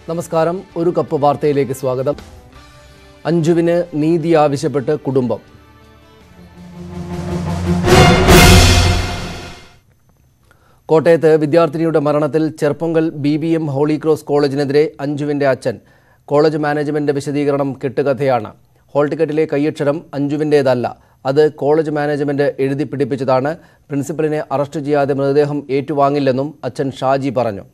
നമസ്കാരം ഒരു കപ്പ് വാർത്തയിലേക്ക് സ്വാഗതം അഞ്ജുവിന് നീതി ആവശ്യപ്പെട്ട് കുടുംബം കോട്ടയത്ത് വിദ്യാർത്ഥിനിയുടെ മരണത്തിൽ Cherpunkal B B M holy cross കോളേജിനെതിരെ അഞ്ജുവിന്റെ അച്ഛൻ കോളേജ് മാനേജ്മെന്റ് വിശദീകരണം കെട്ടുകഥയാണ് ഹോൾ ടിക്കറ്റിലെ കയ്യക്ഷരം അഞ്ജുവിൻ്റേതല്ല അത് കോളേജ് മാനേജ്മെന്റ് എഴുതി പിടിപ്പിച്ചതാണ് പ്രിൻസിപ്പലിനെ അറസ്റ്റ് ചെയ്യാതെ മൃതദേഹം ഏറ്റുവാങ്ങില്ലെന്നും അച്ഛൻ ഷാജി പറഞ്ഞു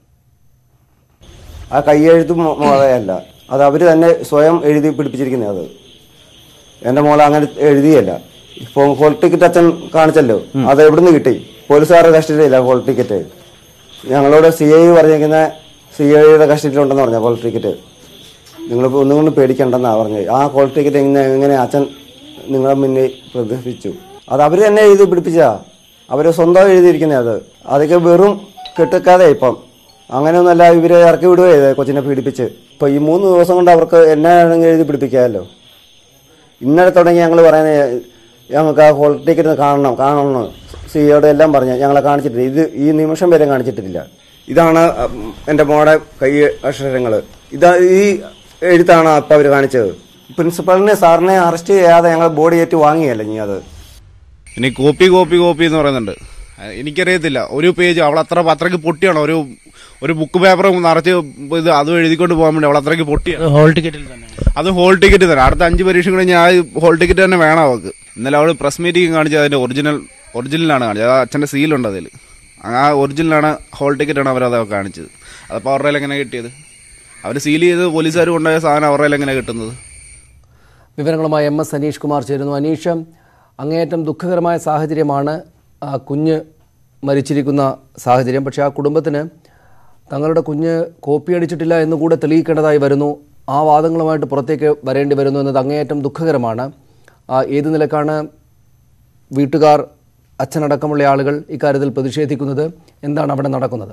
ആ കയ്യെഴുത്ത് മോ- മോളെയല്ല അത് അവർ തന്നെ സ്വയം എഴുതി പിടിപ്പിച്ചിരിക്കുന്നത് അത് എൻ്റെ മോളെ അങ്ങനെ എഴുതിയല്ല ഇപ്പോൾ ഹോൾ ടിക്കറ്റ് അച്ഛൻ കാണിച്ചല്ലോ അത് എവിടുന്ന് കിട്ടി പോലീസുകാരുടെ കസ്റ്റഡിയില്ല ഹോൾ ടിക്കറ്റ് ഞങ്ങളോട് സി ഐ പറഞ്ഞിരിക്കുന്ന സി ഐയുടെ കസ്റ്റഡിയിലുണ്ടെന്ന് പറഞ്ഞ ഹോൾ ടിക്കറ്റ് നിങ്ങൾ ഒന്നും കൊണ്ട് പേടിക്കണ്ടെന്നാണ് പറഞ്ഞത് ആ ഹോൾ ടിക്കറ്റ് എങ്ങനെ എങ്ങനെ അച്ഛൻ നിങ്ങളെ മുന്നിൽ പ്രദർശിപ്പിച്ചു അത് അവർ തന്നെ എഴുതി പിടിപ്പിച്ചതാ അവർ സ്വന്തം എഴുതിയിരിക്കുന്നത് അത് അതൊക്കെ വെറും കെട്ടിക്കാതെ ഇപ്പം അങ്ങനെയൊന്നുമല്ല ഇവരെ ഇറക്കി വിടുകയോ ചെയ്തേ കൊച്ചിനെ പീഡിപ്പിച്ച് ഇപ്പൊ ഈ മൂന്ന് ദിവസം കൊണ്ട് അവർക്ക് എന്നെ വേണമെങ്കിൽ എഴുതി പിടിപ്പിക്കാമല്ലോ ഇന്നലെ തുടങ്ങി ഞങ്ങൾ പറയുന്നത് ഞങ്ങൾക്ക് ആ ഹോൾ ടിക്കറ്റ് കാണണം കാണണം സിയോട് എല്ലാം പറഞ്ഞു ഞങ്ങളെ കാണിച്ചിട്ടില്ല ഇത് ഈ നിമിഷം വരെ കാണിച്ചിട്ടില്ല ഇതാണ് ഉം, എൻ്റെ മോടെ കൈ അക്ഷരങ്ങൾ ഇതാ ഈ എഴുത്താണ് അപ്പം അവർ കാണിച്ചത് പ്രിൻസിപ്പലിനെ സാറിനെ അറസ്റ്റ് ചെയ്യാതെ ഞങ്ങൾ ബോഡി ഏറ്റ് വാങ്ങിയല്ല ഇനി അത് ഇനി കോപ്പി കോപ്പി കോപ്പി എന്ന് പറയുന്നുണ്ട് അഹ് എനിക്കറിയത്തില്ല ഒരു പേജ് അവൾ അത്ര അത്രയ്ക്ക് പൊട്ടിയാണോ ഒരു ഒരു ബുക്ക് പേപ്പർ നിറച്ച് ഇത് അതും എഴുതിക്കൊണ്ട് പോകാൻ വേണ്ടി അവൾ അത്രയ്ക്ക് പൊട്ടിയാണ് ഹോൾ ടിക്കറ്റിൽ തന്നെ അത് ഹോൾ ടിക്കറ്റ് തന്നെ അടുത്ത അഞ്ച് പരീക്ഷ കഴിഞ്ഞ് ആ ഹോൾ ടിക്കറ്റ് തന്നെ വേണം അവൾക്ക് ഇന്നലെ അവൾ പ്രസ് മീറ്റിംഗ് കാണിച്ചത് അതിന്റെ ഒറിജിനൽ ഒറിജിനലാണ് കാണിച്ചത് ആ അച്ഛന്റെ സീലുണ്ട് അതിൽ ആ ഒറിജിനലാണ് ഹോൾ ടിക്കറ്റാണ് അവരത് കാണിച്ചത് അതപ്പോൾ അവരുടെ കയ്യിൽ എങ്ങനെ കിട്ടിയത് അവർ സീൽ ചെയ്ത് പോലീസുകാർ കൊണ്ടുപോയ സാധനം അവരുടെ കയ്യിൽ എങ്ങനെ കിട്ടുന്നത് വിവരങ്ങളുമായി എം എസ് അനീഷ് കുമാർ ചേരുന്നു അനീഷ് അങ്ങേയറ്റം ദുഃഖകരമായ സാഹചര്യമാണ് ആ കുഞ്ഞ് മരിച്ചിരിക്കുന്ന സാഹചര്യം പക്ഷേ ആ കുടുംബത്തിന് തങ്ങളുടെ കുഞ്ഞ് കോപ്പി അടിച്ചിട്ടില്ല എന്നുകൂടെ തെളിയിക്കേണ്ടതായി വരുന്നു ആ വാദങ്ങളുമായിട്ട് പുറത്തേക്ക് വരേണ്ടി വരുന്നു എന്നത് അങ്ങേയറ്റം ദുഃഖകരമാണ് ആ, ഏത് നിലക്കാണ് വീട്ടുകാർ അച്ഛനടക്കമുള്ള ആളുകൾ ഇക്കാര്യത്തിൽ പ്രതിഷേധിക്കുന്നത് എന്താണ് അവിടെ നടക്കുന്നത്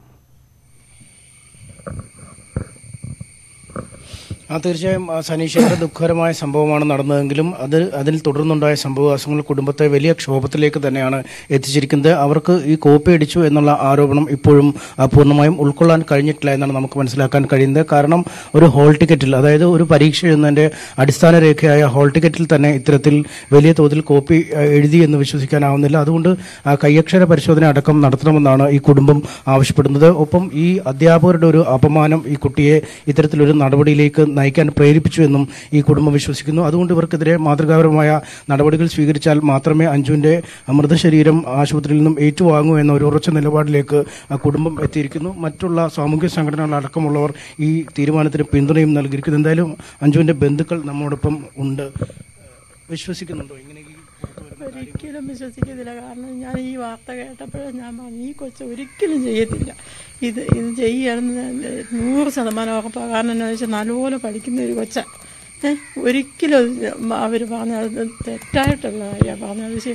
ആ തീർച്ചയായും ആ, സനീഷ് ഏറെ ദുഃഖകരമായ സംഭവമാണ് നടന്നതെങ്കിലും അത് അതിൽ തുടർന്നുണ്ടായ സംഭവവാസങ്ങൾ കുടുംബത്തെ വലിയ ക്ഷോഭത്തിലേക്ക് തന്നെയാണ് എത്തിച്ചിരിക്കുന്നത് അവർക്ക് ഈ കോപ്പി അടിച്ചു എന്നുള്ള ആരോപണം ഇപ്പോഴും ആ, പൂർണ്ണമായും ഉൾക്കൊള്ളാൻ കഴിഞ്ഞിട്ടില്ല എന്നാണ് നമുക്ക് മനസ്സിലാക്കാൻ കഴിയുന്നത് കാരണം ഒരു ഹോൾ ടിക്കറ്റിൽ അതായത് ഒരു പരീക്ഷ എഴുതുന്നതിന്റെ അടിസ്ഥാന രേഖയായ ഹോൾ ടിക്കറ്റിൽ തന്നെ ഇത്തരത്തിൽ വലിയ തോതിൽ കോപ്പി ആ, എഴുതി എന്ന് വിശ്വസിക്കാനാവുന്നില്ല അതുകൊണ്ട് ആ, കയ്യക്ഷര പരിശോധന അടക്കം നടത്തണമെന്നാണ് ഈ കുടുംബം ആവശ്യപ്പെടുന്നത് ഒപ്പം ഈ അധ്യാപകരുടെ ഒരു അപമാനം ഈ കുട്ടിയെ ഇത്തരത്തിലൊരു നടപടിയിലേക്ക് നയിക്കാൻ പ്രേരിപ്പിച്ചു എന്നും ഈ കുടുംബം വിശ്വസിക്കുന്നു അതുകൊണ്ട് ഇവർക്കെതിരെ മാതൃകാപരമായ നടപടികൾ സ്വീകരിച്ചാൽ മാത്രമേ അഞ്ജുവിന്റെ മൃതശരീരം ആശുപത്രിയിൽ നിന്നും ഏറ്റുവാങ്ങൂ എന്ന ഒരു ഉറച്ച നിലപാടിലേക്ക് ആ കുടുംബം എത്തിയിരിക്കുന്നു മറ്റുള്ള സാമൂഹ്യ സംഘടനകൾ അടക്കമുള്ളവർ ഈ തീരുമാനത്തിന് പിന്തുണയും നൽകിയിരിക്കുന്നു എന്തായാലും അഞ്ജുവിന്റെ ബന്ധുക്കൾ നമ്മോടൊപ്പം ഉണ്ട് വിശ്വസിക്കുന്നുണ്ടോ ഇങ്ങനെ ഈ പുറത്ത് വരുന്ന ഒരിക്കലും വിശ്വസിക്കത്തില്ല കാരണം ഞാൻ ഈ വാർത്ത കേട്ടപ്പോഴേ ഞാൻ പറഞ്ഞു ഈ കൊച്ചു ഒരിക്കലും ചെയ്യത്തില്ല ഇത് ഇത് ചെയ്യുകയാണെന്ന് നൂറ് ശതമാനം ഉറപ്പാണ് കാരണം എന്താ വെച്ചാൽ നല്ലപോലെ പഠിക്കുന്ന ഒരു കൊച്ച ഏ ഒരിക്കലും അവർ പറഞ്ഞത് തെറ്റായിട്ടുള്ള കാര്യമാണ് പറഞ്ഞത് പക്ഷേ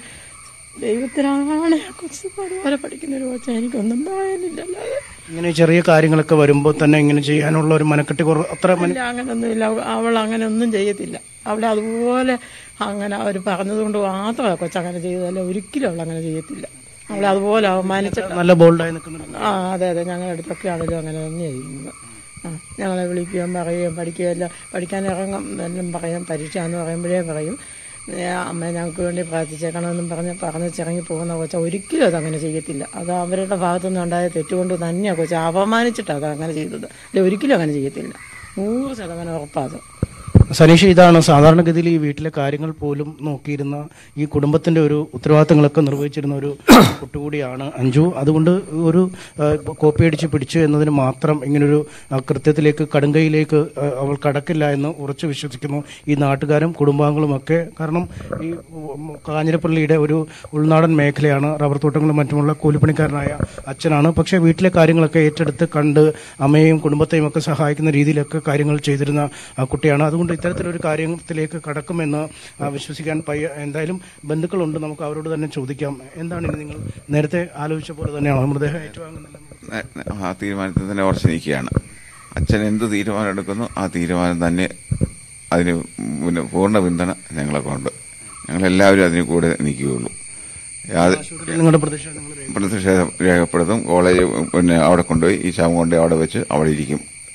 ദൈവത്തിനാണ് ആ കൊച്ചു നല്ലപോലെ പഠിക്കുന്ന ഒരു കൊച്ച എനിക്കൊന്നും പറയാനില്ലല്ലാതെ ഇങ്ങനെ ചെറിയ കാര്യങ്ങളൊക്കെ വരുമ്പോൾ തന്നെ ഇങ്ങനെ ചെയ്യാനുള്ള ഒരു മനക്കെട്ടി കുറവ് അത്ര മന- ഇല്ല അങ്ങനൊന്നുമില്ല അവൾ അങ്ങനെ ഒന്നും ചെയ്യത്തില്ല അവളെ അതുപോലെ അങ്ങനെ അവർ പറഞ്ഞതുകൊണ്ട് മാത്രമേ കൊച്ചങ്ങനെ ചെയ്തതല്ല ഒരിക്കലും അവൾ അങ്ങനെ ചെയ്യത്തില്ല അവളെ അതുപോലെ അവമാനിച്ചിട്ട് നല്ല ബോൾഡായി നിൽക്കുന്നുണ്ട് ആ അതെ അതെ ഞങ്ങളുടെ അടുത്തൊക്കെ ആണെങ്കിലും അങ്ങനെ തന്നെ ചെയ്യുന്നത് ആ ഞങ്ങളെ വിളിക്കുകയും പറയുകയും പഠിക്കുകയല്ല പഠിക്കാൻ ഇറങ്ങും എല്ലാം പറയും പരീക്ഷ എന്ന് പറയുമ്പോഴേ പറയും ഏ, അമ്മ ഞങ്ങൾക്ക് വേണ്ടി പ്രാർത്ഥിച്ചേക്കണമെന്നും പറഞ്ഞ് പറഞ്ഞ് ചിറങ്ങി പോകുന്ന കൊച്ച ഒരിക്കലും അതങ്ങനെ ചെയ്യത്തില്ല അത് അവരുടെ ഭാഗത്തു നിന്നുണ്ടായ തെറ്റുകൊണ്ട് തന്നെയാണ് കൊച്ച അപമാനിച്ചിട്ടാണ് അത് അങ്ങനെ ചെയ്തത് അല്ല ഒരിക്കലും അങ്ങനെ ചെയ്യത്തില്ല നൂറ് ശതമാനം ഉറപ്പാണ് സനീഷ് ഇതാണ് സാധാരണഗതിയിൽ ഈ വീട്ടിലെ കാര്യങ്ങൾ പോലും നോക്കിയിരുന്ന ഈ കുടുംബത്തിന്റെ ഒരു ഉത്തരവാദിത്തങ്ങളൊക്കെ നിർവഹിച്ചിരുന്ന ഒരു കുട്ടുകൂടിയാണ് അഞ്ജു അതുകൊണ്ട് ഒരു ആ, കോപ്പി അടിച്ച് പിടിച്ചു എന്നതിന് മാത്രം ഇങ്ങനൊരു ആ, കൃത്യത്തിലേക്ക് കടുങ്കയിലേക്ക് ആ, അവൾ കടക്കില്ല എന്ന് ഉറച്ചു വിശ്വസിക്കുന്നു ഈ നാട്ടുകാരും കുടുംബാംഗങ്ങളും ഒക്കെ കാരണം ഈ ഉം, കാഞ്ഞിരപ്പള്ളിയുടെ ഒരു ഉൾനാടൻ മേഖലയാണ് റബ്ബർ തോട്ടങ്ങളും മറ്റുമുള്ള കൂലിപ്പണിക്കാരനായ അച്ഛനാണ് പക്ഷേ വീട്ടിലെ കാര്യങ്ങളൊക്കെ ഏറ്റെടുത്ത് കണ്ട് അമ്മയെയും കുടുംബത്തെയും ഒക്കെ സഹായിക്കുന്ന രീതിയിലൊക്കെ കാര്യങ്ങൾ ചെയ്തിരുന്ന ആ, കുട്ടിയാണ് അതുകൊണ്ട് ഇത്തരത്തിലൊരു കാര്യത്തിലേക്ക് കടക്കുമെന്ന് ആ, വിശ്വസിക്കാൻ പയ്യ എന്തായാലും ബന്ധുക്കളുണ്ട് നമുക്ക് അവരോട് തന്നെ ചോദിക്കാം എന്താണ് ഇനി നിങ്ങൾ നേരത്തെ ആലോചിച്ച പോലെ തന്നെയാണോ മൃതദേഹം ഏറ്റുവാങ്ങുന്നില്ല ആ തീരുമാനത്തിൽ തന്നെ ഉറച്ചു നിൽക്കുകയാണ് അച്ഛൻ എന്ത് തീരുമാനം എടുക്കുന്നു ആ തീരുമാനം തന്നെ അതിന് പിന്നെ പൂർണ്ണ പിന്തുണ ഞങ്ങളൊക്കെ ഉണ്ട് ഞങ്ങളെല്ലാവരും അതിന് കൂടെ നിൽക്കുകയുള്ളൂ യാതൊരു ആശുപത്രിയിൽ നിങ്ങളുടെ പ്രതിഷേധം നിങ്ങൾ രേഖ- പ്രതിഷേധം രേഖപ്പെടുത്തും കോളേജ് പിന്നെ അവിടെ കൊണ്ടുപോയി ഈ ശവം കൊണ്ടുപോയി അവിടെ വെച്ച് അവിടെ ഇരിക്കും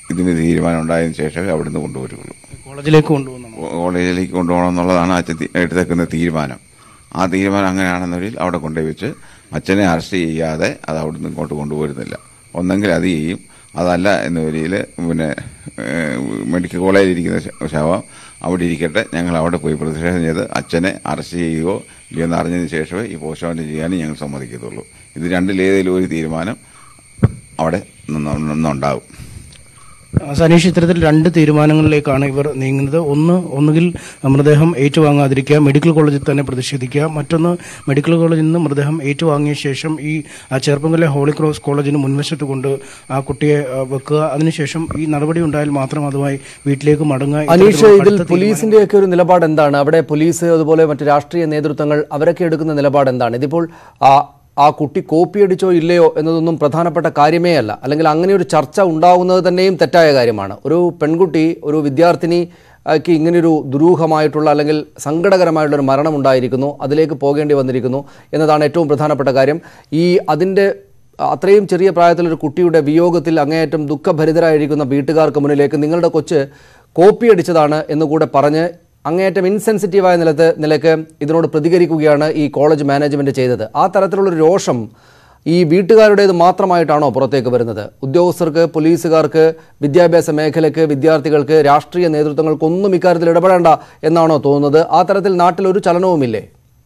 ഇതിന് തീരുമാനം ഉണ്ടായതിനു ശേഷമേ അവിടുന്ന് കൊണ്ടുവരുള്ളൂ കോളേജിലേക്ക് കൊണ്ടുപോകുന്നു കോളേജിലേക്ക് കൊണ്ടുപോകണം എന്നുള്ളതാണ് അച്ഛൻ തി- എടുത്തേക്കുന്ന തീരുമാനം ആ തീരുമാനം അങ്ങനെയാണെന്നൊരിൽ അവിടെ കൊണ്ടുപോയി വെച്ച് അച്ഛനെ അറസ്റ്റ് ചെയ്യാതെ അത് അവിടുന്ന് ഇങ്ങോട്ട് കൊണ്ടുപോരുന്നില്ല ഒന്നെങ്കിൽ അത് ചെയ്യും അതല്ല എന്ന വരിയിൽ പിന്നെ ഏഹ്, മെഡിക്കൽ കോളേജിൽ ഇരിക്കുന്ന ശ- ശവം അവിടെ ഇരിക്കട്ടെ ഞങ്ങൾ അവിടെ പോയി പ്രതിഷേധം ചെയ്ത് അച്ഛനെ അറസ്റ്റ് ചെയ്യുകയോ ഇല്ലയോ എന്ന് അറിഞ്ഞതിന് ശേഷമേ ഈ പോസ്റ്റ്മോർട്ടം ചെയ്യാനും ഞങ്ങൾ സമ്മതിക്കത്തുള്ളൂ ഇത് രണ്ടിലേതെങ്കിലും ഒരു തീരുമാനം അവിടെ നിന്ന് നിന്നുണ്ടാവും സനീഷ് ഇത്തരത്തിൽ രണ്ട് തീരുമാനങ്ങളിലേക്കാണ് ഇവർ നീങ്ങുന്നത് ഒന്ന് ഒന്നുകിൽ മൃതദേഹം ഏറ്റുവാങ്ങാതിരിക്കുക മെഡിക്കൽ കോളേജിൽ തന്നെ പ്രതിഷേധിക്കുക മറ്റൊന്ന് മെഡിക്കൽ കോളേജിൽ നിന്ന് മൃതദേഹം ഏറ്റുവാങ്ങിയ ശേഷം ഈ ആ, ചെറുപ്പങ്കലെ ഹോളി ക്രോസ് കോളേജിന് മുൻവശത്ത് കൊണ്ട് ആ കുട്ടിയെ ആ, വെക്കുക അതിനുശേഷം ഈ നടപടി ഉണ്ടായാൽ മാത്രം അതുമായി വീട്ടിലേക്ക് മടങ്ങുക അനീഷ് ഇത്തരത്തിലുള്ള ഇതിൽ കടുത്ത പോലീസിന്റെയൊക്കെ ഒരു നിലപാട് എന്താണ് അവിടെ പോലീസ് അതുപോലെ മറ്റ് രാഷ്ട്രീയ നേതൃത്വങ്ങൾ അവരൊക്കെ എടുക്കുന്ന നിലപാട് എന്താണ് ഇതിപ്പോൾ ആ ആ കുട്ടി കോപ്പി അടിച്ചോ ഇല്ലയോ എന്നതൊന്നും പ്രധാനപ്പെട്ട കാര്യമേ അല്ല അല്ലെങ്കിൽ അങ്ങനെ ഒരു ചർച്ച ഉണ്ടാവുന്നത് തന്നെയും തെറ്റായ കാര്യമാണ് ഒരു പെൺകുട്ടി ഒരു വിദ്യാർത്ഥിനി ക്ക് ഇങ്ങനെയൊരു ദുരൂഹമായിട്ടുള്ള അല്ലെങ്കിൽ സങ്കടകരമായിട്ടുള്ള ഒരു മരണം ഉണ്ടായിരിക്കുന്നു അതിലേക്ക് പോകേണ്ടി വന്നിരിക്കുന്നു എന്നതാണ് ഏറ്റവും പ്രധാനപ്പെട്ട കാര്യം ഈ അതിൻ്റെ അത്രയും ചെറിയ പ്രായത്തിലൊരു കുട്ടിയുടെ വിയോഗത്തിൽ അങ്ങേയറ്റം ദുഃഖഭരിതരായിരിക്കുന്ന വീട്ടുകാർക്ക് മുന്നിലേക്ക് നിങ്ങളുടെ കൊച്ച് കോപ്പി അടിച്ചതാണ് എന്നുകൂടെ പറഞ്ഞ് അങ്ങേയറ്റം ഇൻസെൻസിറ്റീവായ നിലത്ത് നിലയ്ക്ക് ഇതിനോട് പ്രതികരിക്കുകയാണ് ഈ കോളേജ് മാനേജ്മെൻറ്റ് ചെയ്തത് ആ തരത്തിലുള്ളൊരു രോഷം ഈ വീട്ടുകാരുടേത് മാത്രമായിട്ടാണോ പുറത്തേക്ക് വരുന്നത് ഉദ്യോഗസ്ഥർക്ക് പോലീസുകാർക്ക് വിദ്യാഭ്യാസ മേഖലയ്ക്ക് വിദ്യാർത്ഥികൾക്ക് രാഷ്ട്രീയ നേതൃത്വങ്ങൾക്കൊന്നും ഇക്കാര്യത്തിൽ ഇടപെടേണ്ട എന്നാണോ തോന്നുന്നത് ആ തരത്തിൽ നാട്ടിൽ ഒരു ചലനവുമില്ലേ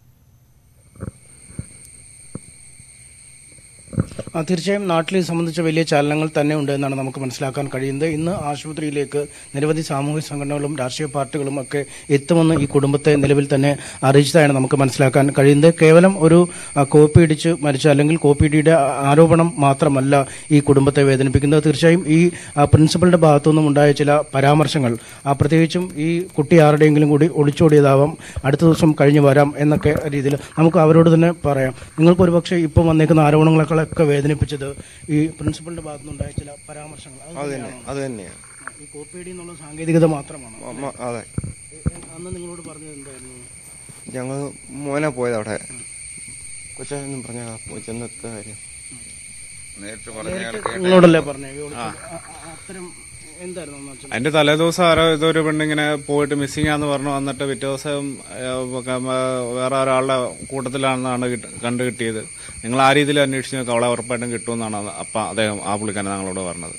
ആ, തീർച്ചയായും നാട്ടിൽ ഇത് സംബന്ധിച്ച വലിയ ചലനങ്ങൾ തന്നെ ഉണ്ട് എന്നാണ് നമുക്ക് മനസ്സിലാക്കാൻ കഴിയുന്നത് ഇന്ന് ആശുപത്രിയിലേക്ക് നിരവധി സാമൂഹിക സംഘടനകളും രാഷ്ട്രീയ പാർട്ടികളും ഒക്കെ എത്തുമെന്ന് ഈ കുടുംബത്തെ നിലവിൽ തന്നെ അറിയിച്ചതായാണ് നമുക്ക് മനസ്സിലാക്കാൻ കഴിയുന്നത് കേവലം ഒരു ആ, കോപ്പി ഇടിച്ച് മരിച്ച അല്ലെങ്കിൽ കോപ്പി ഇടിയുടെ ആ- ആരോപണം മാത്രമല്ല ഈ കുടുംബത്തെ വേദനിപ്പിക്കുന്നത് തീർച്ചയായും ഈ ആ, പ്രിൻസിപ്പലിന്റെ ഭാഗത്തുനിന്നും ഉണ്ടായ ചില പരാമർശങ്ങൾ ആ, പ്രത്യേകിച്ചും ഈ കുട്ടി ആരുടെയെങ്കിലും കൂടി ഒളിച്ചോടിയതാവാം അടുത്ത ദിവസം കഴിഞ്ഞ് വരാം എന്നൊക്കെ രീതിയിൽ നമുക്ക് അവരോട് തന്നെ പറയാം നിങ്ങൾക്ക് ഒരുപക്ഷെ ഇപ്പം വന്നേക്കുന്ന ആരോപണങ്ങളൊക്കെ വേദനിപ്പിച്ചത് ഈ പ്രിൻസിപ്പലിന്റെ ഭാഗത്തുനിന്നുണ്ടായ ചില പരാമർശങ്ങൾ അത് അത് തന്നെ തന്നെയാണോ? അത് തന്നെയാണ് ഈ കോപ്പിയടി എന്നുള്ള സാങ്കേതികത മാത്രമാണ് മ- മ- അതെ അന്ന് നിങ്ങളോട് പറഞ്ഞത് എന്തായിരുന്നു ഞങ്ങൾ മോനെ പോയത് അവിടെ കൊച്ചാനും പറഞ്ഞ പോയി ചെന്നത്തെ കാര്യം നേരിട്ട് പറഞ്ഞാൽ നിങ്ങളോടല്ലേ പറഞ്ഞേ ഈ ഒളിച്ചോടി- ആ- ആ- അത്തരം എന്തായിരുന്നു അന്ന് അച്ഛൻ അതിന്റെ തലേദിവസം ആരോ ഇതൊരു പെണ്ണിങ്ങനെ പോയിട്ട് മിസ്സിംഗ് ആന്ന് പറഞ്ഞു വന്നിട്ട് പിറ്റേ ദിവസം ഏഹ്, ക- മ- വേറെ ഒരാളുടെ കൂട്ടത്തിലാണെന്നാണ് കിട്ട- കണ്ടു കിട്ടിയത് നിങ്ങൾ ആ രീതിയിൽ അന്വേഷിച്ച് നോക്കുക അവളെ ഉറപ്പായിട്ടും കിട്ടുമെന്നാണ് അത് അപ്പം അദ്ദേഹം ആ പുള്ളിക്കാരൻ ഞങ്ങളോട് പറഞ്ഞത്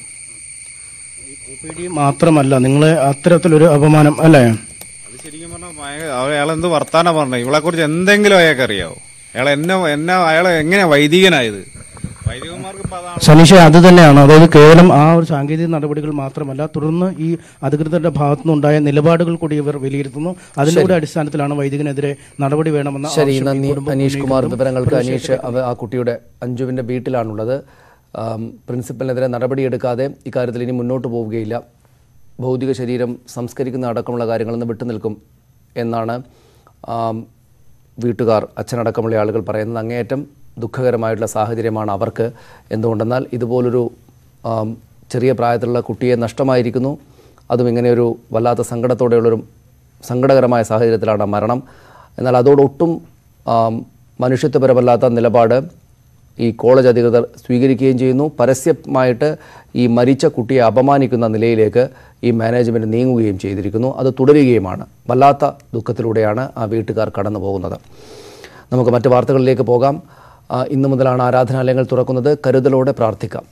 ഈ കോപ്പിയടി മാത്രമല്ല നിങ്ങളെ അത്തരത്തിലൊരു അപമാനം അല്ലേ അത് ശരിക്കും പറഞ്ഞാൽ ഭയങ്കര അയാൾ എന്ത് വർത്താനം പറഞ്ഞു ഇവളെ കുറിച്ച് എന്തെങ്കിലും അയാൾക്ക് അറിയാവോ അയാൾ എന്നെ എന്നെ അയാൾ എങ്ങനെയാ വൈദികനായത് വൈദികന്മാർക്ക് ഇപ്പൊ അതാണ് സനീഷ അത് തന്നെയാണ് അതായത് കേവലം ആ ഒരു സാങ്കേതിക നടപടികൾ മാത്രമല്ല തുടർന്ന് ഈ അധികൃതരുടെ ഭാഗത്തുനിന്നുണ്ടായ നിലപാടുകൾ കൂടി ഇവർ വിലിയിരുത്തുന്നു അതിന്റെ കൂടെ അടിസ്ഥാനത്തിലാണ് വൈദികനെതിരെ നടപടി വേണമെന്ന ശരി ആവശ്യം ഈ നന്ദി കുടുംബം അനീഷ് കുമാർ ഉന്നയിക്കുന്നതും വിവരങ്ങൾക്ക് അനീഷ് അവ ആ കുട്ടിയുടെ അഞ്ജുവിൻ്റെ വീട്ടിലാണുള്ളത് ആം, പ്രിൻസിപ്പലിനെതിരെ നടപടിയെടുക്കാതെ ഇക്കാര്യത്തിൽ ഇനി മുന്നോട്ട് പോവുകയില്ല ഭൗതിക ശരീരം സംസ്കരിക്കുന്ന അടക്കമുള്ള കാര്യങ്ങളിൽ നിന്ന് വിട്ടുനിൽക്കും എന്നാണ് ആം, വീട്ടുകാർ അച്ഛനടക്കമുള്ള ആളുകൾ പറയുന്നത് അങ്ങേയറ്റം ദുഃഖകരമായിട്ടുള്ള സാഹചര്യമാണ് അവർക്ക് എന്തുകൊണ്ടെന്നാൽ ഇതുപോലൊരു ആം, ചെറിയ പ്രായത്തിലുള്ള കുട്ടിയെ നഷ്ടമായിരിക്കുന്നു അതും ഇങ്ങനെയൊരു വല്ലാത്ത സങ്കടത്തോടെയുള്ളൊരു സങ്കടകരമായ സാഹചര്യത്തിലാണ് മരണം എന്നാൽ അതോടൊട്ടും ആം, മനുഷ്യത്വപരമല്ലാത്ത നിലപാട് ഈ കോളേജ് അധികൃതർ സ്വീകരിക്കുകയും ചെയ്യുന്നു പരസ്യമായിട്ട് ഈ മരിച്ച കുട്ടിയെ അപമാനിക്കുന്ന നിലയിലേക്ക് ഈ മാനേജ്മെൻറ്റ് നീങ്ങുകയും ചെയ്തിരിക്കുന്നു അത് തുടരുകയുമാണ് വല്ലാത്ത ദുഃഖത്തിലൂടെയാണ് ആ വീട്ടുകാർ കടന്നു പോകുന്നത് നമുക്ക് മറ്റ് വാർത്തകളിലേക്ക് പോകാം ആ, ഇന്നു മുതലാണ് ആരാധനാലയങ്ങൾ തുറക്കുന്നത് കരുതലോടെ പ്രാർത്ഥിക്കാം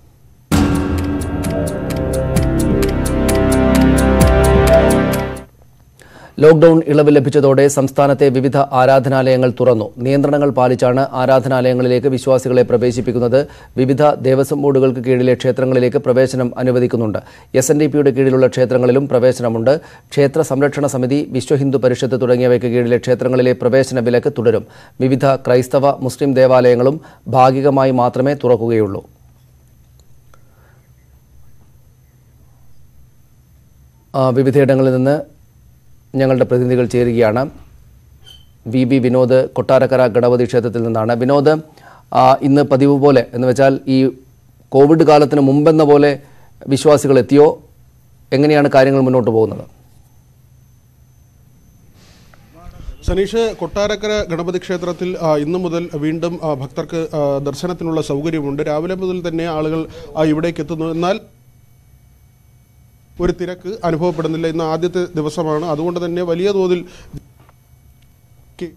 ലോക്ക്ഡൌൺ ഇളവ് ലഭിച്ചതോടെ സംസ്ഥാനത്തെ വിവിധ ആരാധനാലയങ്ങൾ തുറന്നു നിയന്ത്രണങ്ങൾ പാലിച്ചാണ് ആരാധനാലയങ്ങളിലേക്ക് വിശ്വാസികളെ പ്രവേശിപ്പിക്കുന്നത് വിവിധ ദേവസ്വം ബോർഡുകൾക്ക് കീഴിലെ ക്ഷേത്രങ്ങളിലേക്ക് പ്രവേശനം അനുവദിക്കുന്നുണ്ട് എസ് എൻ ഡി പിയുടെ കീഴിലുള്ള ക്ഷേത്രങ്ങളിലും പ്രവേശനമുണ്ട് ക്ഷേത്ര സംരക്ഷണ സമിതി വിശ്വഹിന്ദു പരിഷത്ത് തുടങ്ങിയവയ്ക്ക് കീഴിലെ ക്ഷേത്രങ്ങളിലെ പ്രവേശന വിലക്ക് തുടരും വിവിധ ക്രൈസ്തവ മുസ്ലിം ദേവാലയങ്ങളും ഭാഗികമായി മാത്രമേ തുറക്കുകയുള്ളൂ ആ, വിവിധയിടങ്ങളിൽ നിന്ന് ഞങ്ങളുടെ പ്രതിനിധികൾ ചേരുകയാണ് വി ബി വിനോദ് കൊട്ടാരക്കര ഗണപതി ക്ഷേത്രത്തിൽ നിന്നാണ് വിനോദ് ആ, ഇന്ന് പതിവ് പോലെ എന്ന് വെച്ചാൽ ഈ കോവിഡ് കാലത്തിന് മുമ്പെന്ന പോലെ വിശ്വാസികൾ എത്തിയോ എങ്ങനെയാണ് കാര്യങ്ങൾ മുന്നോട്ട് പോകുന്നത് സനീഷ് കൊട്ടാരക്കര ഗണപതി ക്ഷേത്രത്തിൽ ആ, ഇന്നു മുതൽ വീണ്ടും ആ, ഭക്തർക്ക് ആ, ദർശനത്തിനുള്ള സൗകര്യമുണ്ട് രാവിലെ മുതൽ തന്നെ ആളുകൾ ആ, ഇവിടേക്ക് എത്തുന്നു എന്നാൽ ഒരു തിരക്ക് അനുഭവപ്പെടുന്നില്ല ഇന്ന് ആദ്യത്തെ ദിവസമാണ് അതുകൊണ്ട് തന്നെ വലിയ തോതിൽ കി-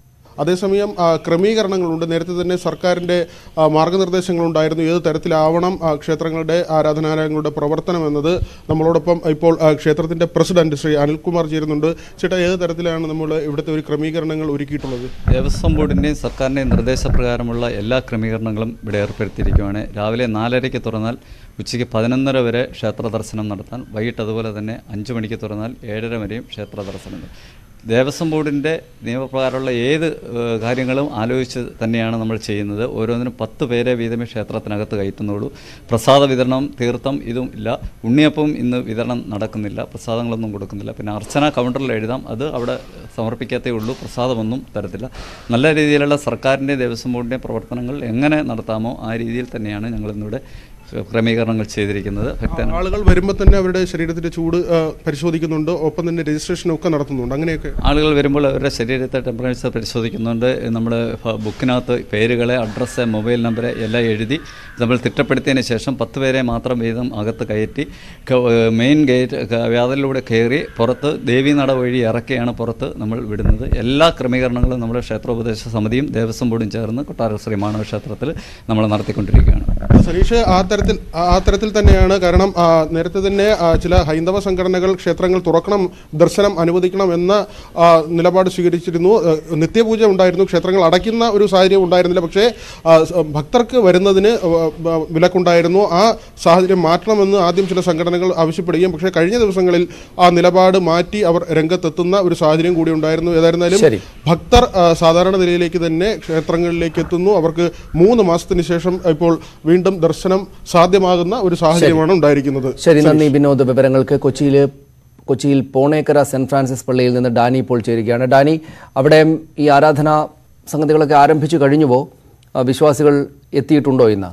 അതേസമയം ആ, ക്രമീകരണങ്ങളുണ്ട് നേരത്തെ തന്നെ സർക്കാരിൻ്റെ ആ, മാർഗനിർദ്ദേശങ്ങളുണ്ടായിരുന്നു ഏത് തരത്തിലാവണം ആ, ക്ഷേത്രങ്ങളുടെ ആരാധനാലയങ്ങളുടെ പ്രവർത്തനം എന്നത് നമ്മളോടൊപ്പം ഇപ്പോൾ ആ, ക്ഷേത്രത്തിൻ്റെ പ്രസിഡന്റ് ശ്രീ അനിൽകുമാർ ചേരുന്നുണ്ട് ചേട്ടാ ഏത് തരത്തിലാണ് നമ്മൾ ഇവിടുത്തെ ഒരു ക്രമീകരണങ്ങൾ ഒരുക്കിയിട്ടുള്ളത് ദേവസ്വം ബോർഡിൻ്റെയും സർക്കാരിൻ്റെയും നിർദ്ദേശപ്രകാരമുള്ള എല്ലാ ക്രമീകരണങ്ങളും ഇവിടെ ഏർപ്പെടുത്തിയിരിക്കുകയാണ് രാവിലെ നാലരയ്ക്ക് തുറന്നാൽ ഉച്ചയ്ക്ക് പതിനൊന്നര വരെ ക്ഷേത്ര ദർശനം നടത്താൻ വൈകിട്ട് അതുപോലെ തന്നെ അഞ്ച് മണിക്ക് തുറന്നാൽ ഏഴര വരെയും ക്ഷേത്ര ദർശനം ദേവസ്വം ബോർഡിൻ്റെ നിയമപ്രകാരമുള്ള ഏത് ഏഹ്, കാര്യങ്ങളും ആലോചിച്ച് തന്നെയാണ് നമ്മൾ ചെയ്യുന്നത് ഓരോന്നിനും പത്ത് പേരെ വീതമേ ക്ഷേത്രത്തിനകത്ത് കയറ്റുന്നുള്ളൂ പ്രസാദ വിതരണം തീർത്ഥം ഇതും ഇല്ല ഉണ്ണിയപ്പവും ഇന്ന് വിതരണം നടക്കുന്നില്ല പ്രസാദങ്ങളൊന്നും കൊടുക്കുന്നില്ല പിന്നെ അർച്ചന കൗണ്ടറിൽ എഴുതാം അത് അവിടെ സമർപ്പിക്കാത്തേ ഉള്ളൂ പ്രസാദമൊന്നും തരത്തില്ല നല്ല രീതിയിലുള്ള സർക്കാരിൻ്റെ ദേവസ്വം ബോർഡിൻ്റെ പ്രവർത്തനങ്ങൾ എങ്ങനെ നടത്താമോ ആ രീതിയിൽ തന്നെയാണ് ഞങ്ങൾ ഇന്നിവിടെ ക്രമീകരണങ്ങൾ ചെയ്തിരിക്കുന്നത് ഭക്തൻ ആളുകൾ വരുമ്പോൾ തന്നെ അവരുടെ ശരീരത്തിന്റെ ചൂട് ആ, പരിശോധിക്കുന്നുണ്ട് ഒപ്പം തന്നെ രജിസ്ട്രേഷനും ഒക്കെ നടത്തുന്നുണ്ട് അങ്ങനെയൊക്കെ ആളുകൾ വരുമ്പോൾ അവരുടെ ശരീരത്തെ ടെമ്പറേച്ചർ പരിശോധിക്കുന്നുണ്ട് നമ്മൾ ബുക്കിനകത്ത് പേരുകളെ അഡ്രസ്സ് മൊബൈൽ നമ്പർ എല്ലാം എഴുതി നമ്മൾ തിട്ടപ്പെടുത്തിയതിന് ശേഷം പത്ത് പേരെ മാത്രം വീതം അകത്ത് കയറ്റി ക- ഏഹ് മെയിൻ ഗേറ്റ് ക- വാതിലിലൂടെ കയറി പുറത്ത് ദേവീനട വഴി ഇറക്കിയാണ് പുറത്ത് നമ്മൾ വിടുന്നത് എല്ലാ ക്രമീകരണങ്ങളും നമ്മുടെ ക്ഷേത്രോപദേശ സമിതിയും ദേവസ്വം ബോർഡും ചേർന്ന് കൊട്ടാര ശ്രീ മാണവ ക്ഷേത്രത്തിൽ നമ്മൾ നടത്തിക്കൊണ്ടിരിക്കുകയാണ് സനീഷ് ആ തരത്തിൽ ആ തരത്തിൽ തന്നെയാണ് കാരണം ആ, നേരത്തെ തന്നെ ആ, ചില ഹൈന്ദവ സംഘടനകൾ ക്ഷേത്രങ്ങൾ തുറക്കണം ദർശനം അനുവദിക്കണം എന്ന ആ, നിലപാട് സ്വീകരിച്ചിരുന്നു ആ, നിത്യപൂജ ഉണ്ടായിരുന്നു ക്ഷേത്രങ്ങൾ അടയ്ക്കുന്ന ഒരു സാഹചര്യം ഉണ്ടായിരുന്നില്ല പക്ഷേ ആ, സ- ഭക്തർക്ക് വരുന്നതിന് ആ, ആ, വിലക്കുണ്ടായിരുന്നു ആ സാഹചര്യം മാറ്റണമെന്ന് ആദ്യം ചില സംഘടനകൾ ആവശ്യപ്പെടുകയും പക്ഷേ കഴിഞ്ഞ ദിവസങ്ങളിൽ ആ നിലപാട് മാറ്റി അവർ രംഗത്തെത്തുന്ന ഒരു സാഹചര്യം കൂടി ഉണ്ടായിരുന്നു ഏതായിരുന്നാലും ശരി. ഭക്തർ ആ, സാധാരണ നിലയിലേക്ക് തന്നെ ക്ഷേത്രങ്ങളിലേക്ക് എത്തുന്നു അവർക്ക് മൂന്ന് മാസത്തിന് ശേഷം ഇപ്പോൾ വീണ്ടും ദർശനം സാധ്യമാകുന്ന ഒരു സാഹചര്യമാണ് ഉണ്ടായിരിക്കുന്നത് ശരി നന്ദി വിനോദ് വിവരങ്ങൾക്ക് കൊച്ചിയിൽ കൊച്ചിയിൽ പോണേക്കര സെന്റ് ഫ്രാൻസിസ് പള്ളിയിൽ നിന്ന് ഡാനി ഇപ്പോൾ ചേരുകയാണ് ഡാനി അവിടെ ഈ ആരാധനാ സംഗതികളൊക്കെ ആരംഭിച്ചു കഴിഞ്ഞുവോ ആ, വിശ്വാസികൾ എത്തിയിട്ടുണ്ടോ ഇന്ന്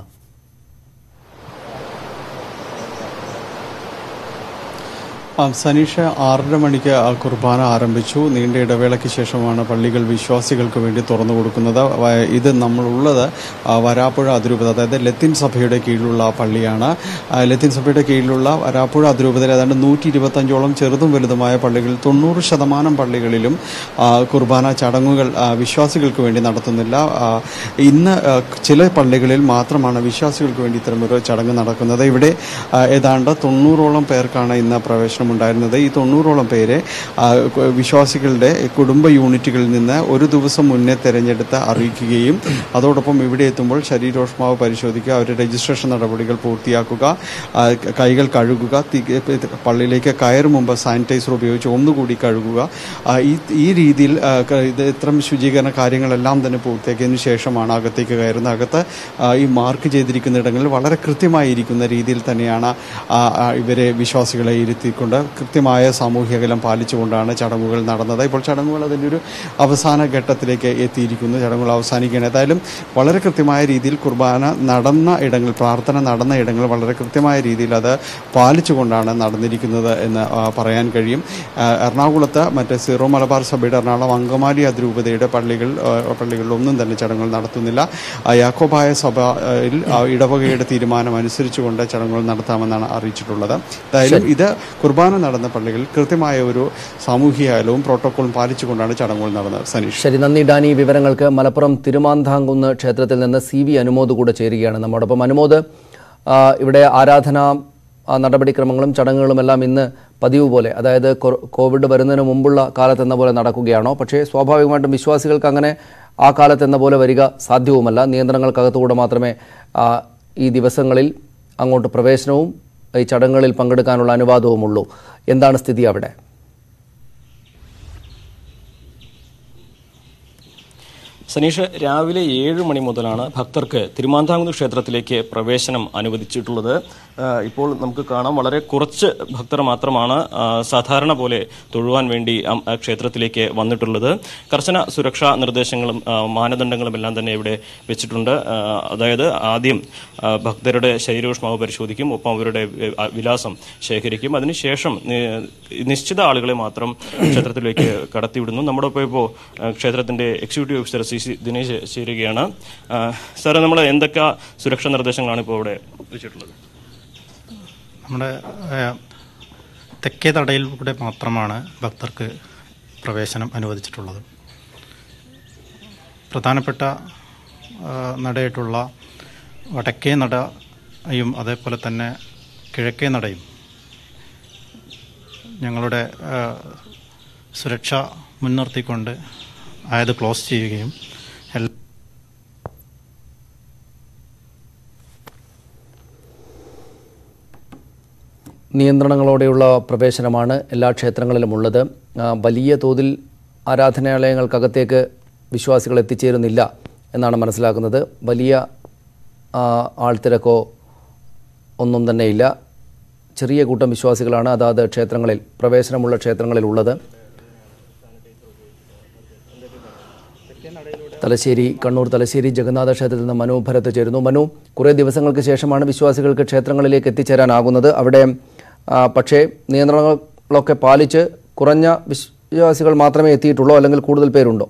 ആ, സനീഷ ആറര മണിക്ക് ആ കുർബാന ആരംഭിച്ചു നീണ്ട ഇടവേളയ്ക്ക് ശേഷമാണ് പള്ളികൾ വിശ്വാസികൾക്ക് വേണ്ടി തുറന്നു കൊടുക്കുന്നത് വ- ഇത് നമ്മളുള്ളത് ആ, വരാപ്പുഴ അതിരൂപത അതായത് ലത്തിൻ സഭയുടെ കീഴിലുള്ള ആ പള്ളിയാണ് ആ, ലത്തിൻ സഭയുടെ കീഴിലുള്ള വരാപ്പുഴ അതിരൂപതയിൽ ഏതാണ്ട് നൂറ്റി ഇരുപത്തഞ്ചോളം ചെറുതും വലുതുമായ പള്ളികൾ തൊണ്ണൂറ് ശതമാനം പള്ളികളിലും ആ, കുർബാന ചടങ്ങുകൾ ആ, വിശ്വാസികൾക്ക് വേണ്ടി നടത്തുന്നില്ല ആ, ഇന്ന് ആ, ചില പള്ളികളിൽ മാത്രമാണ് വിശ്വാസികൾക്ക് വേണ്ടി ഇത്തരമൊരു ചടങ്ങ് നടക്കുന്നത് ഇവിടെ ആ, ഏതാണ്ട് തൊണ്ണൂറോളം പേർക്കാണ് ഇന്ന് പ്രവേശനം ഉണ്ടായിരുന്നത് ഈ തൊണ്ണൂറോളം പേരെ ആ, കു- വിശ്വാസികളുടെ കുടുംബ യൂണിറ്റുകളിൽ നിന്ന് ഒരു ദിവസം മുന്നേ തിരഞ്ഞെടുത്ത് അറിയിക്കുകയും അതോടൊപ്പം ഇവിടെ എത്തുമ്പോൾ ശരീരോഷ്മാവ് പരിശോധിക്കുക അവരുടെ രജിസ്ട്രേഷൻ നടപടികൾ പൂർത്തിയാക്കുക ആ, ക- കൈകൾ കഴുകുക തി- പള്ളിയിലേക്ക് കയറും മുമ്പ് സാനിറ്റൈസർ ഉപയോഗിച്ച് ഒന്നുകൂടി കഴുകുക ആ, ഈ ഈ രീതിയിൽ ആ, ക- ഇത് ഇത്തരം ശുചീകരണ കാര്യങ്ങളെല്ലാം തന്നെ പൂർത്തിയാക്കിയതിനു ശേഷമാണ് അകത്തേക്ക് കയറുന്നത് അകത്ത് ആ, ഈ മാർക്ക് ചെയ്തിരിക്കുന്ന ഇടങ്ങളിൽ വളരെ കൃത്യമായിരിക്കുന്ന രീതിയിൽ തന്നെയാണ് ആ, ആ, ഇവരെ വിശ്വാസികളെ ഇരുത്തിക്കൊണ്ട് കൃത്യമായ സാമൂഹ്യ അകലം പാലിച്ചുകൊണ്ടാണ് ചടങ്ങുകൾ നടന്നത് ഇപ്പോൾ ചടങ്ങുകൾ അതിൻ്റെ ഒരു അവസാന ഘട്ടത്തിലേക്ക് എത്തിയിരിക്കുന്നു ചടങ്ങുകൾ അവസാനിക്കുകയാണ് ഏതായാലും വളരെ കൃത്യമായ രീതിയിൽ കുർബാന നടന്ന ഇടങ്ങൾ പ്രാർത്ഥന നടന്ന ഇടങ്ങൾ വളരെ കൃത്യമായ രീതിയിൽ അത് പാലിച്ചുകൊണ്ടാണ് നടന്നിരിക്കുന്നത് എന്ന് ആ, പറയാൻ കഴിയും ആ, എറണാകുളത്ത് മറ്റേ സീറോ മലബാർ സഭയുടെ എറണാകുളം അങ്കമാലി അതിരൂപതയുടെ പള്ളികൾ ആ, പള്ളികളിലൊന്നും തന്നെ ചടങ്ങുകൾ നടത്തുന്നില്ല ആ, യാക്കോബായ സഭയിൽ ആ, ഇടവകയുടെ തീരുമാനം അനുസരിച്ചുകൊണ്ട് ചടങ്ങുകൾ നടത്താമെന്നാണ് അറിയിച്ചിട്ടുള്ളത് എന്തായാലും ഇത് കുർബാന നടന്ന പള്ളികളിൽ കൃത്യമായ ഒരു സാമൂഹിക അകലവും പ്രോട്ടോക്കോളും പാലിച്ചുകൊണ്ടാണ് ചടങ്ങുകൾ നടന്നത് സനീഷ് ശരി നന്ദി ഡാനി വിവരങ്ങൾക്ക് മലപ്പുറം തിരുമാന്താംകുന്ന് ക്ഷേത്രത്തിൽ നിന്ന് സി വി അനുമോദ് കൂടെ ചേരുകയാണ് നമ്മോടൊപ്പം അനുമോദ് ആ, ഇവിടെ ആരാധന ആ, നടപടിക്രമങ്ങളും ചടങ്ങുകളും എല്ലാം ഇന്ന് പതിവ് പോലെ അതായത് കൊ- കോവിഡ് വരുന്നതിന് മുമ്പുള്ള കാലത്തെന്ന പോലെ നടക്കുകയാണോ പക്ഷേ സ്വാഭാവികമായിട്ടും വിശ്വാസികൾക്ക് അങ്ങനെ ആ കാലത്തെന്ന പോലെ വരിക സാധ്യവുമല്ല നിയന്ത്രണങ്ങൾക്കകത്തുകൂടെ മാത്രമേ ആ, ഈ ദിവസങ്ങളിൽ അങ്ങോട്ട് പ്രവേശനവും ഈ ചടങ്ങുകളിൽ പങ്കെടുക്കാനുള്ള അനുവാദവുമുള്ളൂ എന്താണ് സ്ഥിതി അവിടെ സനീഷ് രാവിലെ ഏഴ് മണി മുതലാണ് ഭക്തർക്ക് തിരുമാന്താംകുന്ന് ക്ഷേത്രത്തിലേക്ക് പ്രവേശനം അനുവദിച്ചിട്ടുള്ളത് ആ, ഇപ്പോൾ നമുക്ക് കാണാം വളരെ കുറച്ച് ഭക്തർ മാത്രമാണ് ആ, സാധാരണ പോലെ തൊഴുവാൻ വേണ്ടി ആ ആ ക്ഷേത്രത്തിലേക്ക് വന്നിട്ടുള്ളത് കർശന സുരക്ഷാ നിർദ്ദേശങ്ങളും ആ, മാനദണ്ഡങ്ങളും എല്ലാം തന്നെ ഇവിടെ വെച്ചിട്ടുണ്ട് ആ, അതായത് ആദ്യം ആ, ഭക്തരുടെ ശരീരോഷ്മാവ് പരിശോധിക്കും ഒപ്പം അവരുടെ വി- ആ, വിലാസം ശേഖരിക്കും അതിനുശേഷം നി- നിശ്ചിത ആളുകളെ മാത്രം ക്ഷേത്രത്തിലേക്ക് കടത്തിവിടുന്നു നമ്മുടെ ഒപ്പം ഇപ്പോൾ ക്ഷേത്രത്തിന്റെ executive officer C C Dinesh ചേരുകയാണ് ആ, സാറേ നമ്മൾ എന്തൊക്കെ സുരക്ഷാ നിർദ്ദേശങ്ങളാണ് ഇപ്പോൾ ഇവിടെ വെച്ചിട്ടുള്ളത് നമ്മുടെ ഏഹ്, തെക്കേ നടയിലൂടെ മാത്രമാണ് ഭക്തർക്ക് പ്രവേശനം അനുവദിച്ചിട്ടുള്ളത് പ്രധാനപ്പെട്ട ആ, നടയായിട്ടുള്ള വടക്കേ നടയും അതേപോലെ തന്നെ കിഴക്കേ നടയും ഞങ്ങളുടെ ആ, സുരക്ഷ മുൻനിർത്തിക്കൊണ്ട് ആയത് ക്ലോസ് ചെയ്യുകയും എല്ലാ നിയന്ത്രണങ്ങളോടെയുള്ള പ്രവേശനമാണ് എല്ലാ ക്ഷേത്രങ്ങളിലും ഉള്ളത് ആ, വലിയ തോതിൽ ആരാധനാലയങ്ങൾക്കകത്തേക്ക് വിശ്വാസികൾ എത്തിച്ചേരുന്നില്ല എന്നാണ് മനസ്സിലാക്കുന്നത് വലിയ ആ, ആൾത്തിരക്കോ ഒന്നും തന്നെയില്ല ചെറിയ കൂട്ടം വിശ്വാസികളാണ് അതാത് ക്ഷേത്രങ്ങളിൽ പ്രവേശനമുള്ള ക്ഷേത്രങ്ങളിൽ ഉള്ളത് തലശ്ശേരി കണ്ണൂർ തലശ്ശേരി ജഗന്നാഥ ക്ഷേത്രത്തിൽ നിന്ന് മനു ഭരത് ചേരുന്നു മനു കുറേ ദിവസങ്ങൾക്ക് ശേഷമാണ് വിശ്വാസികൾക്ക് ക്ഷേത്രങ്ങളിലേക്ക് എത്തിച്ചേരാനാകുന്നത് അവിടെ ആ, പക്ഷേ നിയന്ത്രണങ്ങളൊക്കെ പാലിച്ച് കുറഞ്ഞ വിശ്വാസികൾ മാത്രമേ എത്തിയിട്ടുള്ളൂ അല്ലെങ്കിൽ കൂടുതൽ പേരുണ്ടോ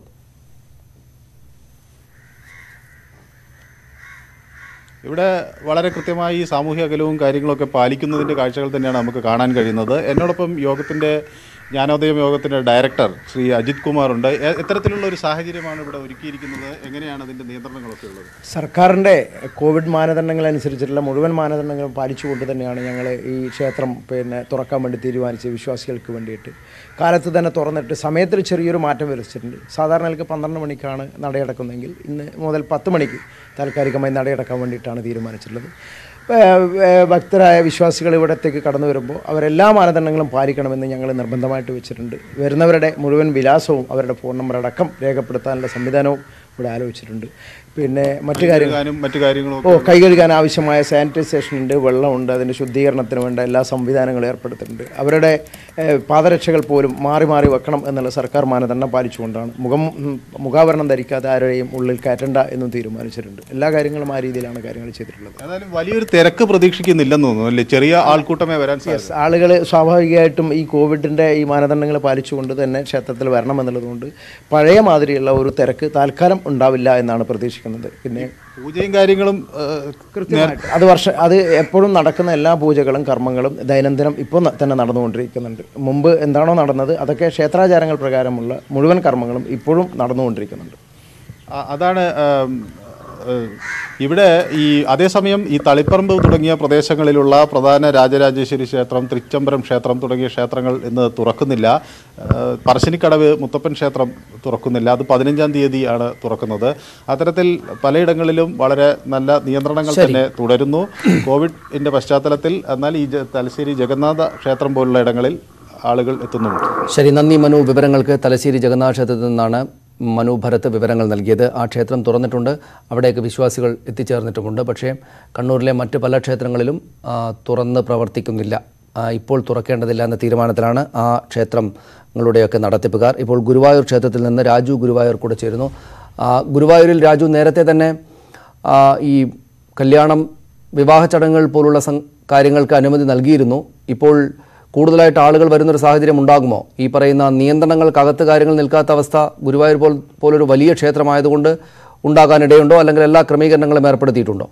ഇവിടെ വളരെ കൃത്യമായി ഈ സാമൂഹ്യ അകലവും കാര്യങ്ങളൊക്കെ പാലിക്കുന്നതിൻ്റെ കാഴ്ചകൾ തന്നെയാണ് നമുക്ക് കാണാൻ കഴിയുന്നത് എന്നോടൊപ്പം യോഗത്തിൻ്റെ ജ്ഞാനോദയം യോഗത്തിൻ്റെ ഡയറക്ടർ ശ്രീ അജിത് കുമാർ ഉണ്ട് എ- എത്തരത്തിലുള്ള ഒരു സാഹചര്യമാണ് ഇവിടെ ഒരുക്കിയിരിക്കുന്നത് എങ്ങനെയാണ് അതിൻ്റെ നിയന്ത്രണങ്ങളൊക്കെ ഉള്ളത് സർക്കാരിൻ്റെ കോവിഡ് മാനദണ്ഡങ്ങൾ അനുസരിച്ചിട്ടുള്ള മുഴുവൻ മാനദണ്ഡങ്ങളും പാലിച്ചുകൊണ്ട് തന്നെയാണ് ഞങ്ങൾ ഈ ക്ഷേത്രം പിന്നെ തുറക്കാൻ വേണ്ടി തീരുമാനിച്ചത് വിശ്വാസികൾക്ക് വേണ്ടിയിട്ട് കാലത്ത് തന്നെ തുറന്നിട്ട് സമയത്തിൽ ചെറിയൊരു മാറ്റം വരുത്തിയിട്ടുണ്ട് സാധാരണ നിലക്ക് പന്ത്രണ്ട് മണിക്കാണ് നടയടക്കുന്നതെങ്കിൽ ഇന്ന് മുതൽ പത്ത് മണിക്ക് താൽക്കാലികമായി നടയടക്കാൻ വേണ്ടിയിട്ടാണ് തീരുമാനിച്ചിട്ടുള്ളത് ഏഹ് ഏഹ് ഭക്തരായ വിശ്വാസികൾ ഇവിടത്തേക്ക് കടന്നു വരുമ്പോൾ അവരെല്ലാ മാനദണ്ഡങ്ങളും പാലിക്കണമെന്ന് ഞങ്ങൾ നിർബന്ധമായിട്ട് വെച്ചിട്ടുണ്ട് വരുന്നവരുടെ മുഴുവൻ വിലാസവും അവരുടെ ഫോൺ നമ്പർ അടക്കം രേഖപ്പെടുത്താനുള്ള സംവിധാനവും ഇവിടെ ആലോചിച്ചിട്ടുണ്ട് പിന്നെ മറ്റു കാര്യങ്ങൾ കഴുകാനും മറ്റു കാര്യങ്ങളും ഓ കൈ കഴുകാൻ ആവശ്യമായ സാനിറ്റൈസേഷൻ ഉണ്ട് വെള്ളമുണ്ട് അതിൻ്റെ ശുദ്ധീകരണത്തിന് വേണ്ട എല്ലാ സംവിധാനങ്ങളും ഏർപ്പെടുത്തിയിട്ടുണ്ട് അവരുടെ ഏഹ്, പാദരക്ഷകൾ പോലും മാറി മാറി വെക്കണം എന്നുള്ള സർക്കാർ മാനദണ്ഡം പാലിച്ചുകൊണ്ടാണ് മുഖം ഉം, മുഖാവരണം ധരിക്കാതെ ആരെയും ഉള്ളിൽ കയറ്റണ്ട എന്നും തീരുമാനിച്ചിട്ടുണ്ട് എല്ലാ കാര്യങ്ങളും ആ രീതിയിലാണ് കാര്യങ്ങൾ ചെയ്തിട്ടുള്ളത് ഏതായാലും വലിയൊരു തിരക്ക് പ്രതീക്ഷിക്കുന്നില്ലെന്ന് തോന്നുന്നു അല്ലേ ചെറിയ ആൾക്കൂട്ടമേ വരാൻ സാധിക്കും ആളുകൾ സ്വാഭാവികമായിട്ടും ഈ കോവിഡിൻ്റെ ഈ മാനദണ്ഡങ്ങൾ പാലിച്ചുകൊണ്ട് തന്നെ ക്ഷേത്രത്തിൽ വരണം എന്നുള്ളതുകൊണ്ട് പഴയ മാതിരിയുള്ള ഒരു തിരക്ക് താൽക്കാലം ഉണ്ടാവില്ല എന്നാണ് പ്രതീക്ഷിക്കുന്നത് പിന്നെ പൂജയും കാര്യങ്ങളും ഏഹ്, കൃത്യമായിട്ട് അത് വർഷം അത് എപ്പോഴും നടക്കുന്ന എല്ലാ പൂജകളും കർമ്മങ്ങളും ദൈനംദിനം ഇപ്പോൾ ന- തന്നെ നടന്നുകൊണ്ടിരിക്കുന്നുണ്ട് മുമ്പ് എന്താണോ നടന്നത് അതൊക്കെ ക്ഷേത്രാചാരങ്ങൾ പ്രകാരമുള്ള മുഴുവൻ കർമ്മങ്ങളും ഇപ്പോഴും നടന്നുകൊണ്ടിരിക്കുന്നുണ്ട് ആ- അതാണ് ആം, ഏഹ്, ഇവിടെ ഈ അതേസമയം ഈ തളിപ്പറമ്പ് തുടങ്ങിയ പ്രദേശങ്ങളിലുള്ള പ്രധാന രാജരാജേശ്വരി ക്ഷേത്രം തൃച്ചംബരം ക്ഷേത്രം തുടങ്ങിയ ക്ഷേത്രങ്ങൾ ഇന്ന് തുറക്കുന്നില്ല ഏഹ്, പറശ്ശിനിക്കടവ് മുത്തപ്പൻ ക്ഷേത്രം തുറക്കുന്നില്ല അത് പതിനഞ്ചാം തീയതിയാണ് തുറക്കുന്നത് അത്തരത്തിൽ പലയിടങ്ങളിലും വളരെ നല്ല നിയന്ത്രണങ്ങൾ തന്നെ തുടരുന്നു കോവിഡിന്റെ പശ്ചാത്തലത്തിൽ എന്നാൽ ഈ ജ- തലശ്ശേരി ജഗന്നാഥ ക്ഷേത്രം പോലുള്ള ഇടങ്ങളിൽ ആളുകൾ എത്തുന്നുണ്ട് ശരി നന്ദി മനു വിവരങ്ങൾക്ക് തലശ്ശേരി ജഗന്നാഥ ക്ഷേത്രത്തിൽ നിന്നാണ് മനു ഭരത് വിവരങ്ങൾ നൽകിയത് ആ ക്ഷേത്രം തുറന്നിട്ടുണ്ട് അവിടേക്ക് വിശ്വാസികൾ എത്തിച്ചേർന്നിട്ടുമുണ്ട് പക്ഷേ കണ്ണൂരിലെ മറ്റ് പല ക്ഷേത്രങ്ങളിലും ആ, തുറന്ന് പ്രവർത്തിക്കുന്നില്ല ആ, ഇപ്പോൾ തുറക്കേണ്ടതില്ല എന്ന തീരുമാനത്തിലാണ് ആ ക്ഷേത്രങ്ങളുടെയൊക്കെ നടത്തിപ്പുകാർ ഇപ്പോൾ ഗുരുവായൂർ ക്ഷേത്രത്തിൽ നിന്ന് രാജു ഗുരുവായൂർ കൂടെ ചേരുന്നു ആ, ഗുരുവായൂരിൽ രാജു നേരത്തെ തന്നെ ആ, ഈ കല്യാണം വിവാഹ ചടങ്ങുകൾ പോലുള്ള സം കാര്യങ്ങൾക്ക് അനുമതി നൽകിയിരുന്നു ഇപ്പോൾ കൂടുതലായിട്ട് ആളുകൾ വരുന്നൊരു സാഹചര്യം ഉണ്ടാകുമോ ഈ പറയുന്ന നിയന്ത്രണങ്ങൾക്കകത്ത് കാര്യങ്ങൾ നിൽക്കാത്ത അവസ്ഥ ഗുരുവായൂർ പോൽ പോലൊരു വലിയ ക്ഷേത്രമായതുകൊണ്ട് ഉണ്ടാകാനിടയുണ്ടോ അല്ലെങ്കിൽ എല്ലാ ക്രമീകരണങ്ങളും ഏർപ്പെടുത്തിയിട്ടുണ്ടോ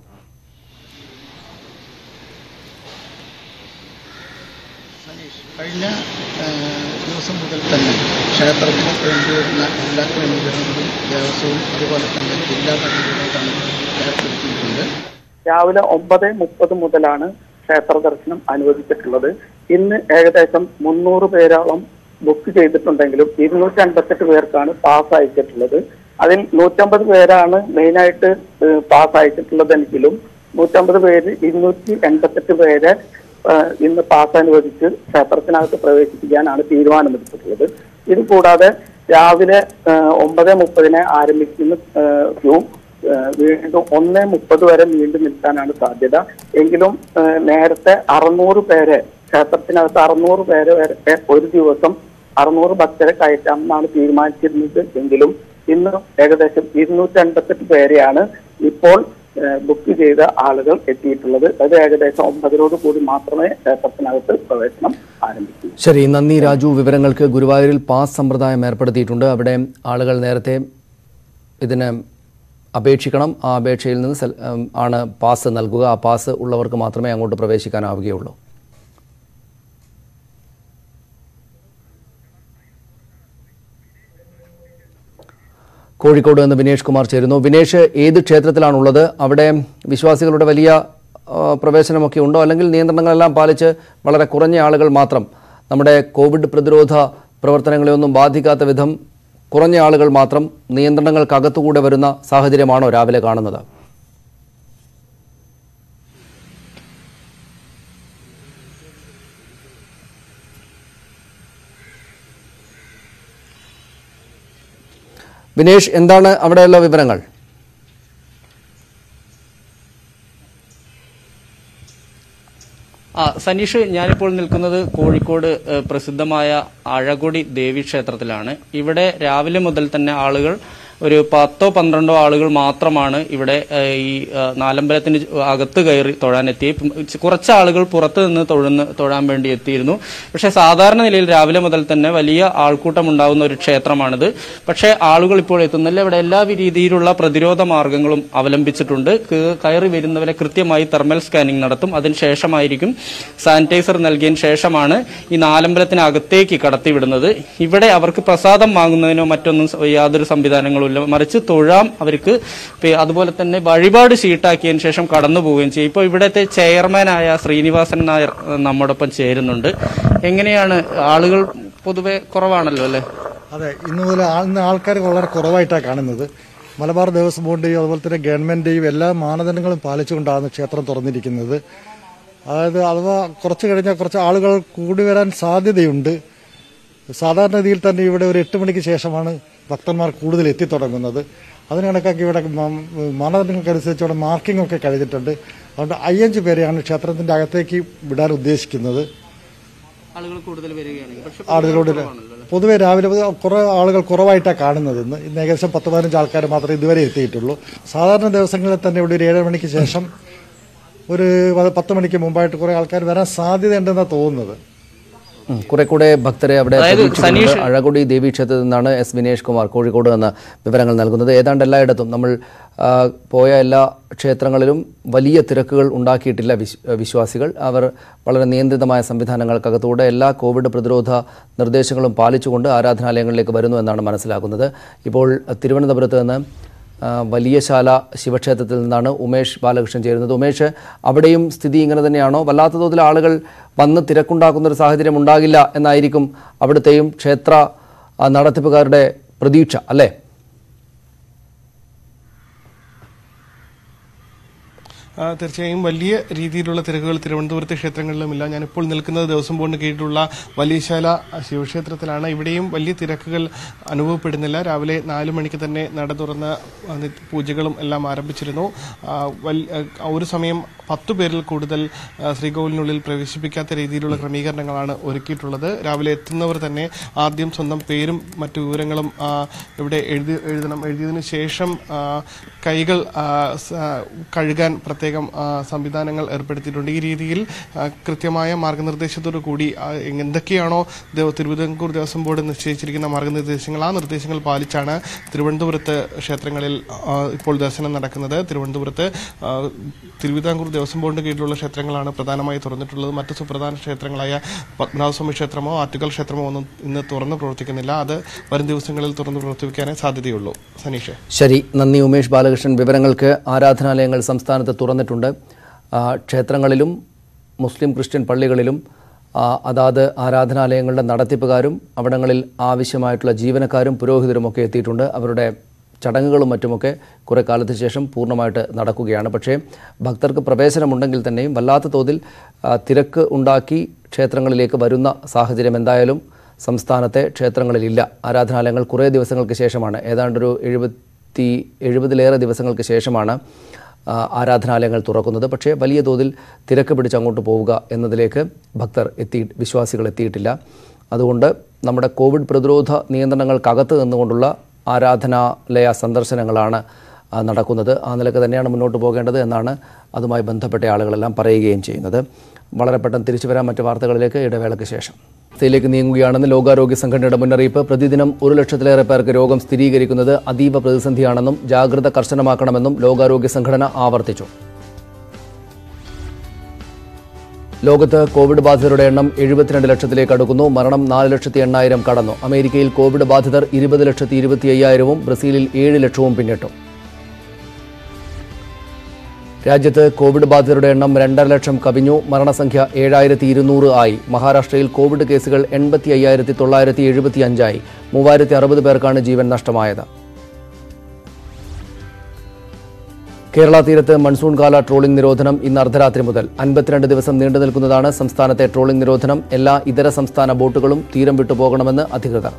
കഴിഞ്ഞ ആ, ദിവസം മുതൽ തന്നെ ക്ഷേത്രത്തിന് വേണ്ടിയിരുന്ന എല്ലാ ക്രമീകരണങ്ങളും ദേവസ്വവും അതുപോലെ തന്നെ ജില്ലാ ഭരണകൂടം ഏർപ്പെടുത്തിയിട്ടുണ്ട് രാവിലെ ഒമ്പത് മുപ്പത് മുതലാണ് ക്ഷേത്ര ദർശനം അനുവദിച്ചിട്ടുള്ളത് ഇന്ന് ഏകദേശം മുന്നൂറ് പേരോളം ബുക്ക് ചെയ്തിട്ടുണ്ടെങ്കിലും ഇരുന്നൂറ്റി അൻപത്തെട്ട് പേർക്കാണ് പാസ് അയച്ചിട്ടുള്ളത് അതിൽ നൂറ്റമ്പത് പേരാണ് മെയിനായിട്ട് പാസ് അയച്ചിട്ടുള്ളതെങ്കിലും നൂറ്റമ്പത് പേര് ഇരുന്നൂറ്റി എൺപത്തെട്ട് പേരെ ആ, ഇന്ന് പാസ് അനുവദിച്ച് ക്ഷേത്രത്തിനകത്ത് പ്രവേശിപ്പിക്കാനാണ് തീരുമാനമെടുത്തിട്ടുള്ളത് ഇത് കൂടാതെ രാവിലെ ആ, ഒമ്പത് മുപ്പതിന് ആരംഭിക്കുന്ന ആ, ക്യൂ ഏഹ് വീണ്ടും ഒന്ന് മുപ്പത് വരെ നീണ്ടു നിൽക്കാനാണ് സാധ്യത എങ്കിലും ഏഹ് നേരത്തെ അറുന്നൂറ് പേരെ ക്ഷേത്രത്തിനകത്ത് അറുന്നൂറ് പേരെ വരെ ഒരു ദിവസം അറുന്നൂറ് ഭക്തരെ കയറ്റാമെന്നാണ് തീരുമാനിച്ചിരുന്നത് എങ്കിലും ഇന്ന് ഏകദേശം ഇരുന്നൂറ്റി അൻപത്തെട്ട് പേരെയാണ് ഇപ്പോൾ ഏഹ് ബുക്ക് ചെയ്ത ആളുകൾ എത്തിയിട്ടുള്ളത് അത് ഏകദേശം ഒമ്പതിനോട് കൂടി മാത്രമേ ക്ഷേത്രത്തിനകത്ത് പ്രവേശനം ആരംഭിക്കൂ ശരി നന്ദി രാജു വിവരങ്ങൾക്ക് ഗുരുവായൂരിൽ പാസ് സമ്പ്രദായം ഏർപ്പെടുത്തിയിട്ടുണ്ട് അവിടെ ആളുകൾ നേരത്തെ ഇതിന് അപേക്ഷിക്കണം ആ അപേക്ഷയിൽ നിന്ന് സെൽ- ഉം, ആണ് പാസ് നൽകുക ആ പാസ് ഉള്ളവർക്ക് മാത്രമേ അങ്ങോട്ട് പ്രവേശിക്കാനാവുകയുള്ളൂ കോഴിക്കോട് നിന്ന് വിനേഷ് കുമാർ ചേരുന്നു വിനേഷ് ഏത് ക്ഷേത്രത്തിലാണുള്ളത് അവിടെ വിശ്വാസികളുടെ വലിയ ആ, പ്രവേശനമൊക്കെ ഉണ്ടോ അല്ലെങ്കിൽ നിയന്ത്രണങ്ങളെല്ലാം പാലിച്ച് വളരെ കുറഞ്ഞ ആളുകൾ മാത്രം നമ്മുടെ കോവിഡ് പ്രതിരോധ പ്രവർത്തനങ്ങളെയൊന്നും ബാധിക്കാത്ത വിധം കുറഞ്ഞ ആളുകൾ മാത്രം നിയന്ത്രണങ്ങൾക്കകത്തുകൂടെ വരുന്ന സാഹചര്യമാണോ രാവിലെ കാണുന്നത് വിനേഷ് എന്താണ് അവിടെയുള്ള വിവരങ്ങൾ ആ സനീഷ് ഞാനിപ്പോൾ നിൽക്കുന്നത് കോഴിക്കോട് ഏഹ്, പ്രസിദ്ധമായ അഴകൊടി ദേവി ക്ഷേത്രത്തിലാണ് ഇവിടെ രാവിലെ മുതൽ തന്നെ ആളുകൾ ഒരു പത്തോ പന്ത്രണ്ടോ ആളുകൾ മാത്രമാണ് ഇവിടെ ഏഹ്, ഈ ഏഹ്, നാലമ്പലത്തിന് അകത്ത് കയറി തൊഴാനെത്തി കുറച്ച് ആളുകൾ പുറത്ത് നിന്ന് തൊഴുന്ന് തൊഴാൻ വേണ്ടി എത്തിയിരുന്നു പക്ഷേ സാധാരണ നിലയിൽ രാവിലെ മുതൽ തന്നെ വലിയ ആൾക്കൂട്ടം ഉണ്ടാകുന്ന ഒരു ക്ഷേത്രമാണിത് പക്ഷേ ആളുകൾ ഇപ്പോൾ എത്തുന്നില്ല ഇവിടെ എല്ലാ രീതിയിലുള്ള പ്രതിരോധ മാർഗങ്ങളും അവലംബിച്ചിട്ടുണ്ട് ക- കയറി വരുന്നവരെ കൃത്യമായി തെർമൽ സ്കാനിംഗ് നടത്തും അതിനുശേഷമായിരിക്കും സാനിറ്റൈസർ നൽകിയതിന് ശേഷമാണ് ഈ നാലമ്പലത്തിനകത്തേക്ക് കടത്തിവിടുന്നത് ഇവിടെ അവർക്ക് പ്രസാദം വാങ്ങുന്നതിനോ മറ്റൊന്നും സ- യാതൊരു സംവിധാനങ്ങളും ഇല്ല മറിച്ച് തൊഴാം അവർക്ക് പി- അതുപോലെ തന്നെ വഴിപാട് ഷീട്ടാക്കിയതിന് ശേഷം കടന്നു പോവുകയും ചെയ്യും ഇപ്പോൾ ഇവിടുത്തെ ചെയർമാനായ ശ്രീനിവാസൻ നായർ ഏഹ്, നമ്മോടൊപ്പം ചേരുന്നുണ്ട് എങ്ങനെയാണ് ആളുകൾ പൊതുവെ കുറവാണല്ലോ അല്ലേ അതെ ഇന്ന് മുതൽ ആ- ഇന്ന് ആൾക്കാർ വളരെ കുറവായിട്ടാണ് കാണുന്നത് മലബാർ ദേവസ്വം ബോർഡിന്റെയും അതുപോലെ തന്നെ ഗവൺമെന്റിന്റെയും എല്ലാ മാനദണ്ഡങ്ങളും പാലിച്ചുകൊണ്ടാണ് ക്ഷേത്രം തുറന്നിരിക്കുന്നത് അതായത് അഥവാ കുറച്ച് കഴിഞ്ഞാൽ കുറച്ച് ആളുകൾ കൂടി വരാൻ സാധ്യതയുണ്ട് സാധാരണ രീതിയിൽ തന്നെ ഇവിടെ ഒരു എട്ട് മണിക്ക് ശേഷമാണ് ഭക്തന്മാർ കൂടുതൽ എത്തിത്തുടങ്ങുന്നത് അതിന് കണക്കാക്കി ഇവിടെ മ- മാനദണ്ഡങ്ങൾക്കനുസരിച്ച് ഇവിടെ മാർക്കിംഗ് ഒക്കെ കഴിഞ്ഞിട്ടുണ്ട് അതുകൊണ്ട് അയ്യഞ്ച് പേരെയാണ് ക്ഷേത്രത്തിന്റെ അകത്തേക്ക് വിടാൻ ഉദ്ദേശിക്കുന്നത് ആളുകൾ കൂടുതൽ വരികയാണെങ്കിൽ പക്ഷേ ആളുകളോട് പൊതുവെ രാവിലെ മുതൽ കുറെ ആളുകൾ കുറവായിട്ടാണ് കാണുന്നത് ഇന്ന് ഇന്ന് ഏകദേശം പത്ത് പതിനഞ്ച് ആൾക്കാർ മാത്രമേ ഇതുവരെ എത്തിയിട്ടുള്ളൂ സാധാരണ ദിവസങ്ങളിൽ തന്നെ ഇവിടെ ഒരു ഏഴ് മണിക്ക് ശേഷം ഒരു പ- പത്ത് മണിക്ക് മുമ്പായിട്ട് കുറെ ആൾക്കാർ വരാൻ സാധ്യതയുണ്ടെന്നാണ് തോന്നുന്നത് ഉം, കുറെ കൂടെ ഭക്തരെ അവിടെ അതായത് പ്രതീക്ഷിക്കുന്നുണ്ട്. സനീഷ് അഴകൊടി ദേവീക്ഷേത്രത്തിൽ നിന്നാണ് എസ് വിനേഷ് കുമാർ കോഴിക്കോട് നിന്ന് വിവരങ്ങൾ നൽകുന്നത് ഏതാണ്ട് എല്ലായിടത്തും നമ്മൾ ആ, പോയ എല്ലാ ക്ഷേത്രങ്ങളിലും വലിയ തിരക്കുകൾ ഉണ്ടാക്കിയിട്ടില്ല വിശ്- വിശ്വാസികൾ അവർ വളരെ നിയന്ത്രിതമായ സംവിധാനങ്ങൾക്കകത്തൂടെ എല്ലാ കോവിഡ് പ്രതിരോധ നിർദ്ദേശങ്ങളും പാലിച്ചുകൊണ്ട് ആരാധനാലയങ്ങളിലേക്ക് വരുന്നു എന്നാണ് മനസ്സിലാക്കുന്നത് ഇപ്പോൾ തിരുവനന്തപുരത്ത് നിന്ന് ആ, വലിയശാല ശിവക്ഷേത്രത്തിൽ നിന്നാണ് ഉമേഷ് ബാലകൃഷ്ണൻ ചേരുന്നത് ഉമേഷ് അവിടെയും സ്ഥിതി ഇങ്ങനെ തന്നെയാണോ വല്ലാത്ത തോതിൽ ആളുകൾ വന്ന് തിരക്കുണ്ടാക്കുന്ന ഒരു സാഹചര്യം ഉണ്ടാകില്ല എന്നായിരിക്കും അവിടുത്തെയും ക്ഷേത്ര ആ, നടത്തിപ്പുകാരുടെ പ്രതീക്ഷ അല്ലേ ആ, തീർച്ചയായും വലിയ രീതിയിലുള്ള തിരക്കുകൾ തിരുവനന്തപുരത്തെ ക്ഷേത്രങ്ങളിലുമില്ല ഞാനിപ്പോൾ നിൽക്കുന്നത് ദേവസ്വം ബോർഡിന് കീഴിലുള്ള വലിയശാല ശിവക്ഷേത്രത്തിലാണ് ഇവിടെയും വലിയ തിരക്കുകൾ അനുഭവപ്പെടുന്നില്ല രാവിലെ നാല് മണിക്ക് തന്നെ നട തുറന്ന് ആ, നി- പൂജകളും എല്ലാം ആരംഭിച്ചിരുന്നു ആ, വൽ- ആ, ഒരു സമയം പത്തു പേരിൽ കൂടുതൽ ആ, ശ്രീകോവിലിനുള്ളിൽ പ്രവേശിപ്പിക്കാത്ത രീതിയിലുള്ള ക്രമീകരണങ്ങളാണ് ഒരുക്കിയിട്ടുള്ളത് രാവിലെ എത്തുന്നവർ തന്നെ ആദ്യം സ്വന്തം പേരും മറ്റു വിവരങ്ങളും ആ, ഇവിടെ എഴുതി എഴുതണം എഴുതിയതിനു ശേഷം ആ, കൈകൾ ആ, സ- ആ, കഴുകാൻ പ്രത്യേകം ആ, സംവിധാനങ്ങൾ ഏർപ്പെടുത്തിയിട്ടുണ്ട് ഈ രീതിയിൽ ആ, കൃത്യമായ മാർഗനിർദ്ദേശത്തോടു കൂടി ആ, എന്തൊക്കെയാണോ ദേവ- തിരുവിതാംകൂർ ദേവസ്വം ബോർഡ് നിശ്ചയിച്ചിരിക്കുന്ന മാർഗനിർദ്ദേശങ്ങൾ ആ നിർദ്ദേശങ്ങൾ പാലിച്ചാണ് തിരുവനന്തപുരത്ത് ക്ഷേത്രങ്ങളിൽ ആ, ഇപ്പോൾ ദർശനം നടക്കുന്നത് തിരുവനന്തപുരത്ത് ആ, തിരുവിതാംകൂർ ദേവസ്വം ബോർഡിന് കീഴിലുള്ള ക്ഷേത്രങ്ങളാണ് പ്രധാനമായി തുറന്നിട്ടുള്ളത് മറ്റ് സുപ്രധാന ക്ഷേത്രങ്ങളായ പത്മനാഭസ്വാമി ക്ഷേത്രമോ ആറ്റുകൽ ക്ഷേത്രമോ ഒന്നും ഇന്ന് തുറന്ന് പ്രവർത്തിക്കുന്നില്ല അത് വരും ദിവസങ്ങളിൽ തുറന്ന് പ്രവർത്തിക്കാനേ സാധ്യതയുള്ളൂ സനീഷ് ശരി നന്ദി ഉമേഷ് ബാലകൃഷ്ണൻ വിവരങ്ങൾക്ക് ആരാധനാലയങ്ങൾ സംസ്ഥാനത്ത് തുറന്നിട്ടുണ്ട് ആ, ക്ഷേത്രങ്ങളിലും മുസ്ലിം ക്രിസ്ത്യൻ പള്ളികളിലും ആ, അതാത് ആരാധനാലയങ്ങളുടെ നടത്തിപ്പുകാരും അവിടങ്ങളിൽ ആവശ്യമായിട്ടുള്ള ജീവനക്കാരും പുരോഹിതരുമൊക്കെ എത്തിയിട്ടുണ്ട് അവരുടെ ചടങ്ങുകളും മറ്റുമൊക്കെ കുറെ കാലത്തിന് ശേഷം പൂർണ്ണമായിട്ട് നടക്കുകയാണ് പക്ഷേ ഭക്തർക്ക് പ്രവേശനമുണ്ടെങ്കിൽ തന്നെയും വല്ലാത്ത തോതിൽ ആ, തിരക്ക് ഉണ്ടാക്കി ക്ഷേത്രങ്ങളിലേക്ക് വരുന്ന സാഹചര്യം എന്തായാലും സംസ്ഥാനത്തെ ക്ഷേത്രങ്ങളിലില്ല ആരാധനാലയങ്ങൾ കുറേ ദിവസങ്ങൾക്ക് ശേഷമാണ് ഏതാണ്ടൊരു എഴുപത്തി എഴുപതിലേറെ ദിവസങ്ങൾക്ക് ശേഷമാണ് ആ, ആരാധനാലയങ്ങൾ തുറക്കുന്നത് പക്ഷേ വലിയ തോതിൽ തിരക്ക് പിടിച്ച് അങ്ങോട്ട് പോവുക എന്നതിലേക്ക് ഭക്തർ എത്തി വിശ്വാസികൾ എത്തിയിട്ടില്ല അതുകൊണ്ട് നമ്മുടെ കോവിഡ് പ്രതിരോധ നിയന്ത്രണങ്ങൾക്കകത്ത് നിന്നുകൊണ്ടുള്ള ആരാധനാലയ സന്ദർശനങ്ങളാണ് ആ, നടക്കുന്നത് ആ നിലക്ക് തന്നെയാണ് മുന്നോട്ട് പോകേണ്ടത് എന്നാണ് അതുമായി ബന്ധപ്പെട്ട ആളുകളെല്ലാം പറയുകയും ചെയ്യുന്നത് വളരെ പെട്ടെന്ന് തിരിച്ചു വരാൻ മറ്റു വാർത്തകളിലേക്ക് ഇടവേളയ്ക്ക് ശേഷം യിലേക്ക് നീങ്ങുകയാണെന്ന് ലോകാരോഗ്യ സംഘടനയുടെ മുന്നറിയിപ്പ് പ്രതിദിനം ഒരു ലക്ഷത്തിലേറെ പേർക്ക് രോഗം സ്ഥിരീകരിക്കുന്നത് അതീവ പ്രതിസന്ധിയാണെന്നും ജാഗ്രത കർശനമാക്കണമെന്നും ലോകാരോഗ്യ സംഘടന ആവർത്തിച്ചു ലോകത്ത് കോവിഡ് ബാധിതരുടെ എണ്ണം എഴുപത്തിരണ്ട് ലക്ഷത്തിലേക്ക് അടുക്കുന്നു മരണം നാല് ലക്ഷത്തി എണ്ണായിരം കടന്നു അമേരിക്കയിൽ കോവിഡ് ബാധിതർ ഇരുപത് ലക്ഷത്തി ഇരുപത്തി അയ്യായിരവും ബ്രസീലിൽ ഏഴ് ലക്ഷവും പിന്നിട്ടു രാജ്യത്ത് കോവിഡ് ബാധിതരുടെ എണ്ണം രണ്ടര ലക്ഷം കവിഞ്ഞു മരണസംഖ്യ ഏഴായിരത്തി ഇരുന്നൂറ് ആയി മഹാരാഷ്ട്രയിൽ കോവിഡ് കേസുകൾ എൺപത്തി അയ്യായിരത്തി തൊള്ളായിരത്തി എഴുപത്തി അഞ്ചായി മൂവായിരത്തി അറുപത് പേർക്കാണ് ജീവൻ നഷ്ടമായത് കേരള തീരത്ത് മൺസൂൺ കാല ട്രോളിംഗ് നിരോധനം ഇന്ന് അർദ്ധരാത്രി മുതൽ അൻപത്തിരണ്ട് ദിവസം നീണ്ടു നിൽക്കുന്നതാണ് സംസ്ഥാനത്തെ ട്രോളിംഗ് നിരോധനം എല്ലാ ഇതര സംസ്ഥാന ബോട്ടുകളും തീരം വിട്ടുപോകണമെന്ന് അധികൃതർ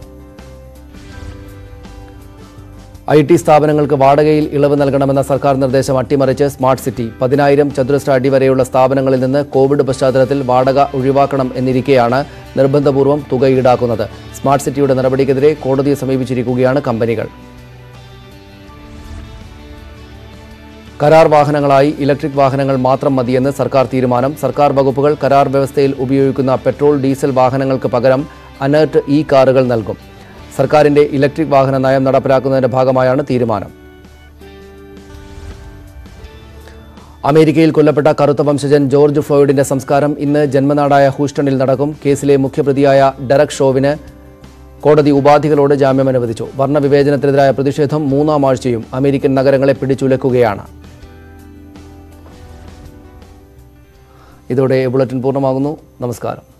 ഐ ടി സ്ഥാപനങ്ങൾക്ക് വാടകയിൽ ഇളവ് നൽകണമെന്ന സർക്കാർ നിർദ്ദേശം അട്ടിമറിച്ച് സ്മാർട്ട് സിറ്റി പതിനായിരം ചതുരശ്ര അടി വരെയുള്ള സ്ഥാപനങ്ങളിൽ നിന്ന് കോവിഡ് പശ്ചാത്തലത്തിൽ വാടക ഒഴിവാക്കണം എന്നിരിക്കെയാണ് നിർബന്ധപൂർവ്വം തുക ഈടാക്കുന്നത് സ്മാർട്ട് സിറ്റിയുടെ നടപടിക്കെതിരെ കോടതിയെ സമീപിച്ചിരിക്കുകയാണ് കമ്പനികൾ കരാർ വാഹനങ്ങളായി ഇലക്ട്രിക് വാഹനങ്ങൾ മാത്രം മതിയെന്ന് സർക്കാർ തീരുമാനം സർക്കാർ വകുപ്പുകൾ കരാർ വ്യവസ്ഥയിൽ ഉപയോഗിക്കുന്ന പെട്രോൾ ഡീസൽ വാഹനങ്ങൾക്ക് പകരം അനേർട്ട് ഇ കാറുകൾ നൽകും സർക്കാരിന്റെ ഇലക്ട്രിക് വാഹന നയം നടപ്പിലാക്കുന്നതിന്റെ ഭാഗമായാണ് തീരുമാനം അമേരിക്കയിൽ കൊല്ലപ്പെട്ട കറുത്ത വംശജൻ ജോർജ് ഫ്ലോയിഡിന്റെ സംസ്കാരം ഇന്ന് ജന്മനാടായ ഹൂസ്റ്റണിൽ നടക്കും കേസിലെ മുഖ്യപ്രതിയായ ഡെറക് ഷോവിന് കോടതി ഉപാധികളോട് ജാമ്യം അനുവദിച്ചു വർണ്ണവിവേചനത്തിനെതിരായ പ്രതിഷേധം മൂന്നാം ആഴ്ചയും അമേരിക്കൻ നഗരങ്ങളെ പിടിച്ചുലക്കുകയാണ് ഇതോടെ ബുള്ളറ്റിൻ പൂർണ്ണമാകുന്നു നമസ്കാരം